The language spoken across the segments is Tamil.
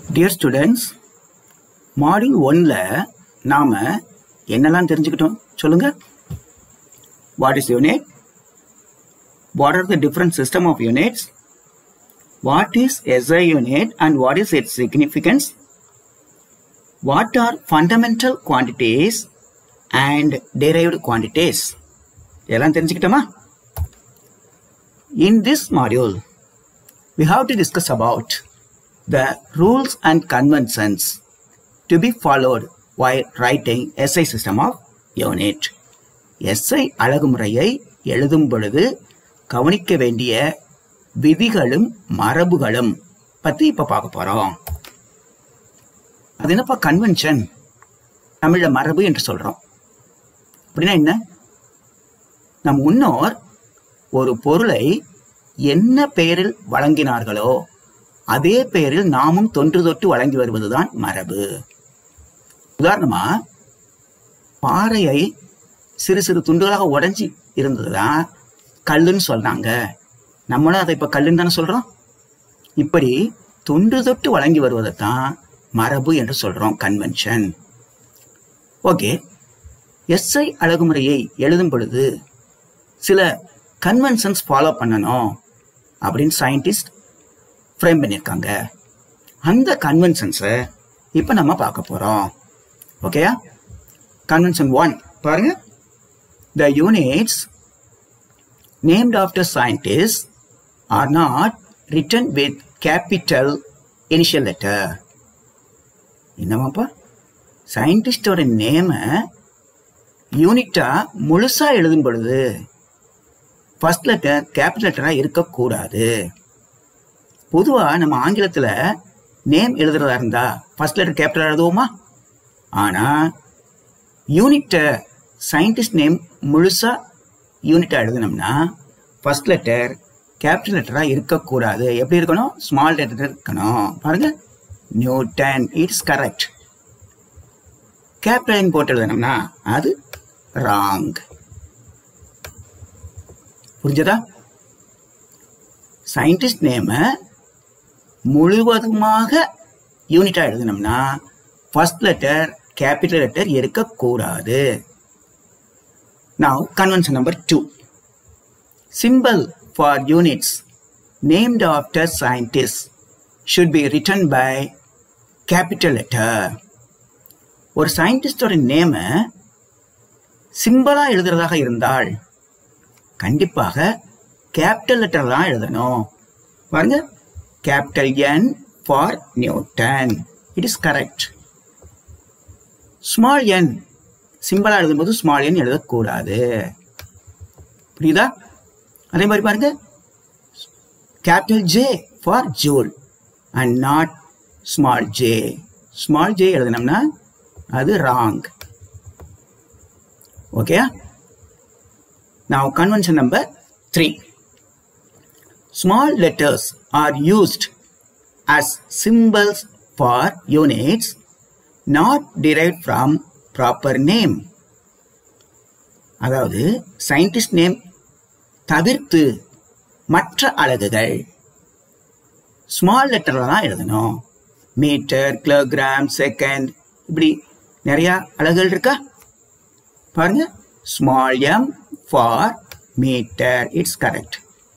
டியர் ஸ்டூடெண்ட்ஸ் மாடியூல் ஒன்ல நாம என்னெல்லாம் தெரிஞ்சுக்கிட்டோம் சொல்லுங்க what is unit what are the different system of units what is SI unit and what is its significance what are fundamental quantities and derived quantities இதெல்லாம் தெரிஞ்சுக்கிட்டோமா In this module, we have to discuss about the rules and conventions to be followed while writing SI system of unit. SI அழகுமுறையை எழுதும் பொழுது கவனிக்க வேண்டிய விதிகளும் மரபுகளும் பத்தி இப்ப பார்க்க போறோம் அது என்னப்பா கன்வென்ஷன் தமிழ்ல மரபு என்று சொல்றோம் அப்படின்னா என்ன நம் முன்னோர் ஒரு பொருளை என்ன பெயரில் வழங்கினார்களோ அதே பெயரில் நாமும் தொன்று தொட்டு வழங்கி வருவதுதான் மரபு உதாரணமா பாறையை சிறு சிறு துண்டுகளாக உடைஞ்சி இருந்ததுதான் கல்லுன்னு சொல்றாங்க நம்மளும் அதை இப்ப கல்லுன்னு தானே சொல்றோம் இப்படி தொன்று தொட்டு வழங்கி வருவதை தான் மரபு என்று சொல்றோம் கன்வென்ஷன் ஓகே எஸ்ஐ அழகுமுறையை எழுதும் பொழுது சில கன்வென்ஷன்ஸ் ஃபாலோ பண்ணணும் அப்படின்னு சயின்டிஸ்ட் ஃப்ரேம் பண்ணியிருக்காங்க அந்த கன்வென்ஷன்ஸை இப்போ நம்ம பார்க்க போகிறோம் ஓகேயா கன்வென்ஷன் ஒன் பாருங்க the units named after scientist are not written with capital initial letter என்னமாப்பா சயின்டிஸ்டோட நேமை யூனிட்டா முழுசா எழுதும் பொழுது ஃபர்ஸ்ட் லெட்டர் கேபிட்டல் லெட்டராக இருக்கக்கூடாது பொதுவாக நம்ம ஆங்கிலத்தில் நேம் எழுதுறதா இருந்தா ஃபர்ஸ்ட் லெட்டர் கேபிட்டல் எழுதுவோமா ஆனால் யூனிட்டை சயின்டிஸ்ட் நேம் முழுசா யூனிட்டாக எழுதுனோம்னா ஃபர்ஸ்ட் லெட்டர் கேபிட்டல் லெட்டராக இருக்கக்கூடாது எப்படி இருக்கணும் ஸ்மால் லெட்டர் இருக்கணும் பாருங்க நியூட்டன் இட்ஸ் கரெக்ட் கேபிட்டல் போட்டு எழுதணும்னா அது ராங் புரிஞ்சதா சயின்டிஸ்ட் நேம முழுவதுமாக யூனிட்டா எழுதணும்னா ஃபர்ஸ்ட் லெட்டர் கேபிட்டல் லெட்டர் இருக்கக்கூடாது now convention number two symbol for units named after scientist should be written by capital letter ஒரு சயின்டிஸ்டோட நேம சிம்பிளா எழுதுறதாக இருந்தால் கண்டிப்பாக கேபிட்டல் லெட்டர் தான் எழுதணும் பாருங்க capital N for Newton it is correct small N சிம்பிளா எழுதும்போது ஸ்மால் என் எழுதக்கூடாது புரியுதா அதே மாதிரி பாருங்க capital J for joule and not small J small J எழுதினோம்னா அது wrong okay Now, convention number three. Small letters are used as symbols for units not derived from proper name. அதாவது சயின்டிஸ்ட் நேம் தவிர்த்து மற்ற அலகுகள் ஸ்மால் லெட்டர்ல தான் எழுதணும் மீட்டர் கிலோகிராம் செகண்ட் இப்படி நிறைய அலகுகள் இருக்கா பாருங்க small M for meter it's correct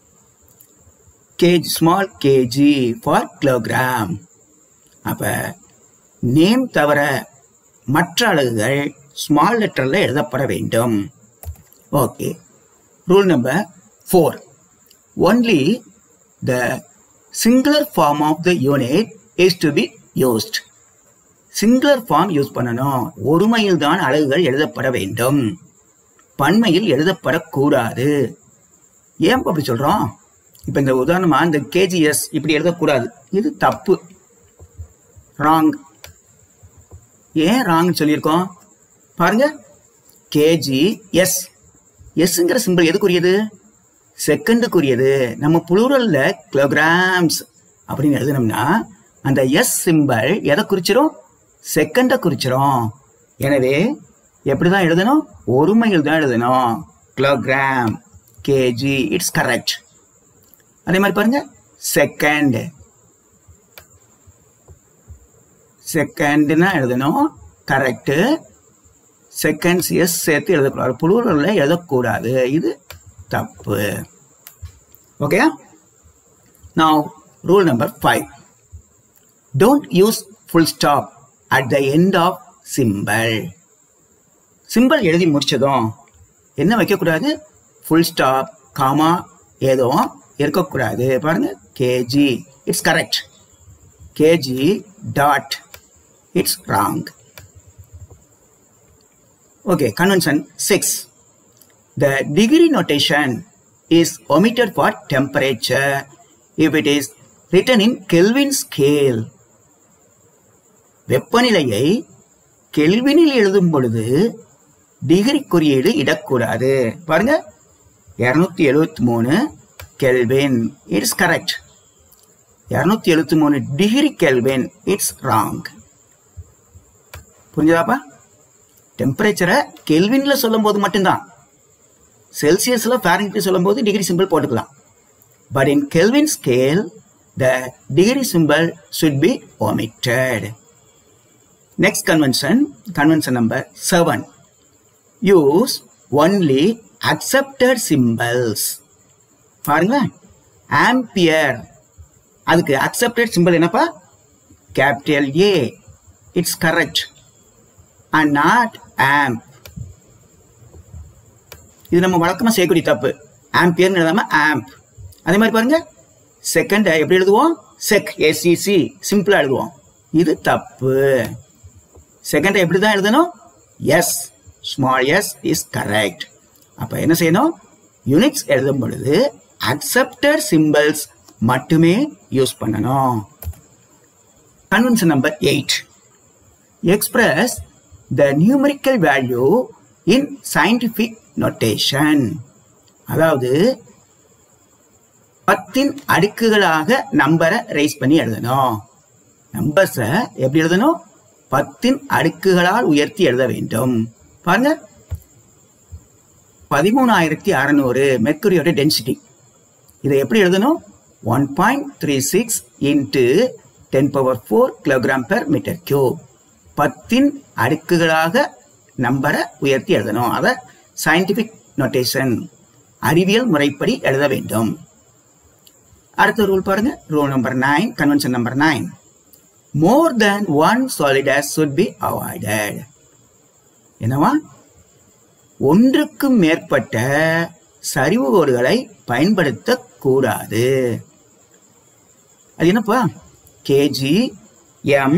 kg small kg for kilogram அப்ப நேம் தவிர மற்ற அலகுகள் ஸ்மால் லெட்டர்ல எழுதப்பட வேண்டும் okay rule number four only the singular form of the unit is to be used singular form use பண்ணணும் ஒருமையில் தான் அலகுகள் எழுதப்பட வேண்டும் பன்மையில் எழுதப்படக்கூடாது ஏன் அப்படி சொல்றோம் இப்ப இந்த உதாரணமா இந்த கேஜிஎஸ் இப்படி எழுதக்கூடாது இது தப்பு ராங் ஏன் ராங் சொல்லியிருக்கோம் பாருங்க கேஜி எஸ் எஸ்ங்கிற சிம்பிள் எதுக்குரியது செகண்டுக்குரியது நம்ம புளூரல்ல கிலோகிராம்ஸ் அப்படின்னு எழுதினோம்னா அந்த எஸ் சிம்பிள் எதை குறிச்சிரும் செகண்டை குறிச்சிரும் எனவே எப்படிதான் எழுதணும் ஒருமையில் தான் எழுதணும் கிலோகிராம் கேஜி இட்ஸ் கரெக்ட் அதே மாதிரி பாருங்க செகண்ட் செகண்ட்னா எழுதணும் கரெக்டு செகண்ட்ஸ் எஸ் சேர்த்து எழுதக்கூடாது புளூரலில் எழுதக்கூடாது இது தப்பு okay now rule number 5 don't use full stop at the end of symbol symbol எழுதி முடிச்சதும் என்ன வைக்கக்கூடாது ஃபுல் ஸ்டாப் காமா ஏதும் இருக்கக்கூடாது பாருங்க KG it's correct KG dot it's wrong okay convention six the degree notation is omitted for temperature if it is written in Kelvin scale. வெப்பநிலையை கெல்வினில் எழுதும் பொழுது டிகிரி குறியீடு இடக்கூடாது பாருங்க இருநூத்தி எழுபத்தி மூணு கெல்வின் இட்ஸ் கரெக்ட் இருநூத்தி எழுபத்தி மூணு டிகிரி கெல்வின் இட்ஸ் ராங் புரிஞ்சதாப்பா டெம்பரேச்சரை கெல்வின்ல சொல்லும் போது மட்டும்தான் செல்சியஸ்ல ஃபாரன்ஹீட் சொல்லும் போது டிகிரி சிம்பிள் போட்டுக்கலாம் but in Kelvin scale, the degree symbol should be omitted. Next convention, convention number seven. Use only accepted symbols. பாருங்களேன் ஆம்பியர் அதுக்கு அக்செப்டட் சிம்பிள் என்னப்பா capital A it's correct and not amp இது நம்ம வழக்கமாக செய்யக்கூடிய தப்பு ஆம்பியர்னு எழுதாம ஆம்ப் அதே மாதிரி பாருங்க செகண்ட் எப்படி எழுதுவோம் செக் எஸ்இசி சிம்பிளா எழுதுவோம் இது தப்பு செகண்ட் எப்படி தான் எழுதணும் S small S is correct அப்ப என்ன செய்யணும் யூனிட்ஸ் எழுதும் பொழுது அக்செப்டட் சிம்பிள்ஸ் மட்டுமே யூஸ் பண்ணணும் convention number eight express the numerical value in scientific notation அதாவது பத்தின் அடுக்குகளாக நம்பரை ரைஸ் பண்ணி எழுதணும் நம்பர்ஸை எப்படி எழுதணும் பத்தின் அடுக்குகளால் உயர்த்தி எழுத வேண்டும் பாருங்க பதிமூணாயிரத்தி அறநூறு மெர்க்குரியோட டென்சிட்டி இதை எப்படி எழுதணும் one point three six into ten power four kilogram per metre cube பத்தின் அடுக்குகளாக நம்பரை உயர்த்தி எழுதணும் அதை சயின்டிபிக் நோட்டேஷன் அறிவியல் முறைப்படி எழுத வேண்டும் அடுத்த ரூல் பாருங்க rule number nine convention number nine more than one solidus should be avoided என்னவா ஒன்றுக்கு மேற்பட்ட சரிவுகோடுகளை பயன்படுத்தக் கூடாது அது என்னப்பா KG M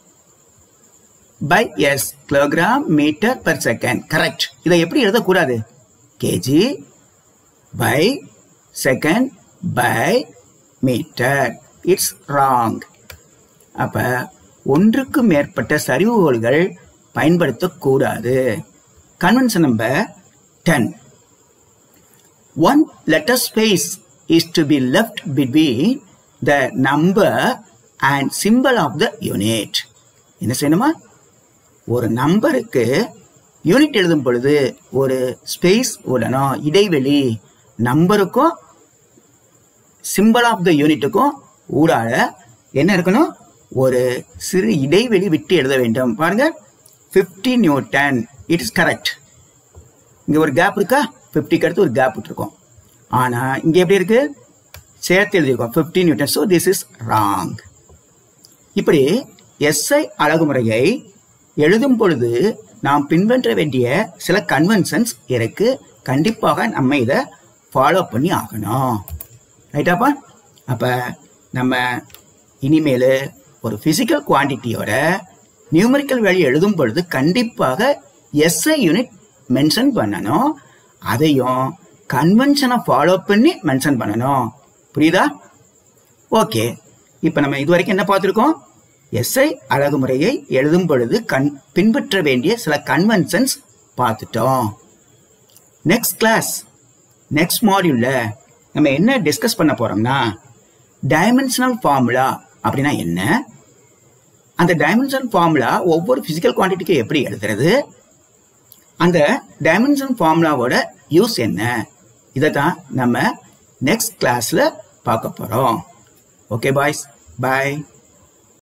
by S kilogram metre per second correct இதை எப்படி எழுதக்கூடாது KG by second by metre it's wrong அப்ப ஒன்றுக்கு மேற்பட்ட சரிவுகோள்கள் பயன்படுத்தக்கூடாது convention number ten one letter space is to be left between the number and symbol of the unit என்ன செய்யணுமா ஒரு நம்பருக்கு யூனிட் எழுதும் பொழுது ஒரு ஸ்பேஸ் விடணும் இடைவெளி நம்பருக்கும் சிம்பிள் ஆஃப் த யூனிட்டுக்கும் ஊடாக என்ன இருக்கணும் ஒரு சிறு இடைவெளி விட்டு எழுத வேண்டும் பாருங்க fifty newton it is correct இங்க ஒரு கேப் இருக்கா ஃபிஃப்டிக்கு அடுத்து ஒரு கேப் விட்டுருக்கோம் ஆனா இங்க எப்படி இருக்கு சேர்த்து எழுதியிருக்கோம் fifty newton so this is wrong இப்படி எஸ்ஐ அழகுமுறையை எழுதும் பொழுது நாம் பின்பற்ற வேண்டிய சில கன்வென்ஷன்ஸ் இருக்கு கண்டிப்பாக நம்ம இதை ஃபாலோ பண்ணி ஆகணும் ரைட்டாப்பா அப்போ நம்ம இனிமேல் ஒரு ஃபிசிக்கல் குவான்டிட்டியோட நியூமரிக்கல் வேல்யூ எழுதும் பொழுது கண்டிப்பாக எஸ்ஐ யூனிட் மென்ஷன் பண்ணணும் அதையும் கன்வென்ஷனை ஃபாலோ பண்ணி மென்ஷன் பண்ணணும் புரியுதா ஓகே இப்போ நம்ம இது வரைக்கும் என்ன பார்த்துருக்கோம் எஸ்ஐ அழகுமுறையை எழுதும் பொழுது கண் பின்பற்ற வேண்டிய சில கன்வென்ஷன்ஸ் பார்த்துட்டோம் நெக்ஸ்ட் கிளாஸ் நெக்ஸ்ட் மாடியூல்ல நம்ம என்ன டிஸ்கஸ் பண்ண போறோம்னா டைமென்ஷனல் ஃபார்முலா அப்படின்னா என்ன அந்த டைமென்ஷனல் ஃபார்முலா ஒவ்வொரு பிசிக்கல் குவான்டிட்டிக்கும் எப்படி எழுதுறது அந்த டைமென்ஷன் ஃபார்முலாவோட யூஸ் என்ன இதை தான் நம்ம நெக்ஸ்ட் கிளாஸ்ல பார்க்க போறோம் ஓகே பாய்ஸ் பாய்